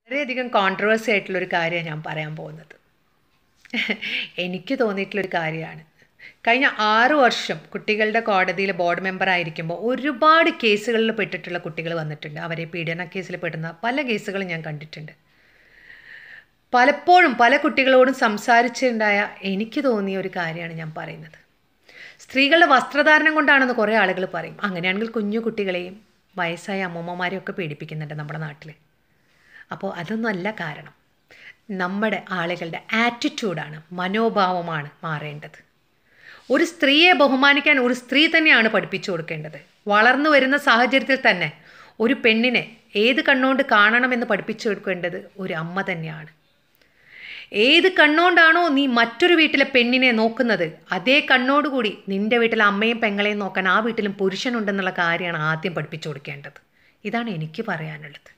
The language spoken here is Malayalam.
വളരെയധികം കോൺട്രവേഴ്സി ആയിട്ടുള്ളൊരു കാര്യമാണ് ഞാൻ പറയാൻ പോകുന്നത് എനിക്ക് തോന്നിയിട്ടുള്ളൊരു കാര്യമാണ് കഴിഞ്ഞ ആറ് വർഷം കുട്ടികളുടെ കോടതിയിൽ ബോർഡ് മെമ്പർ ആയിരിക്കുമ്പോൾ ഒരുപാട് കേസുകളിൽ പെട്ടിട്ടുള്ള കുട്ടികൾ വന്നിട്ടുണ്ട് അവരെ പീഡന കേസിൽ പെടുന്ന പല കേസുകളും ഞാൻ കണ്ടിട്ടുണ്ട് പലപ്പോഴും പല കുട്ടികളോടും സംസാരിച്ചുണ്ടായ എനിക്ക് തോന്നിയ ഒരു കാര്യമാണ് ഞാൻ പറയുന്നത് സ്ത്രീകളുടെ വസ്ത്രധാരണം കൊണ്ടാണെന്ന് കുറേ ആളുകൾ പറയും അങ്ങനെയാണെങ്കിൽ കുഞ്ഞു കുട്ടികളെയും വയസ്സായ അമ്മൂമ്മമാരെയും ഒക്കെ പീഡിപ്പിക്കുന്നുണ്ട് നമ്മുടെ നാട്ടിൽ അപ്പോൾ അതൊന്നുമല്ല കാരണം നമ്മുടെ ആളുകളുടെ ആറ്റിറ്റ്യൂഡാണ് മനോഭാവമാണ് മാറേണ്ടത് ഒരു സ്ത്രീയെ ബഹുമാനിക്കാൻ ഒരു സ്ത്രീ തന്നെയാണ് പഠിപ്പിച്ചു കൊടുക്കേണ്ടത് വളർന്നു വരുന്ന സാഹചര്യത്തിൽ തന്നെ ഒരു പെണ്ണിനെ ഏത് കണ്ണുകൊണ്ട് കാണണമെന്ന് പഠിപ്പിച്ചു കൊടുക്കേണ്ടത് ഒരു അമ്മ തന്നെയാണ് ഏത് കണ്ണുകൊണ്ടാണോ നീ മറ്റൊരു വീട്ടിലെ പെണ്ണിനെ നോക്കുന്നത് അതേ കണ്ണോടുകൂടി നിന്റെ വീട്ടിലെ അമ്മയും പെങ്ങളെയും നോക്കാൻ ആ വീട്ടിലും പുരുഷനുണ്ടെന്നുള്ള കാര്യമാണ് ആദ്യം പഠിപ്പിച്ചു കൊടുക്കേണ്ടത് ഇതാണ് എനിക്ക് പറയാനുള്ളത്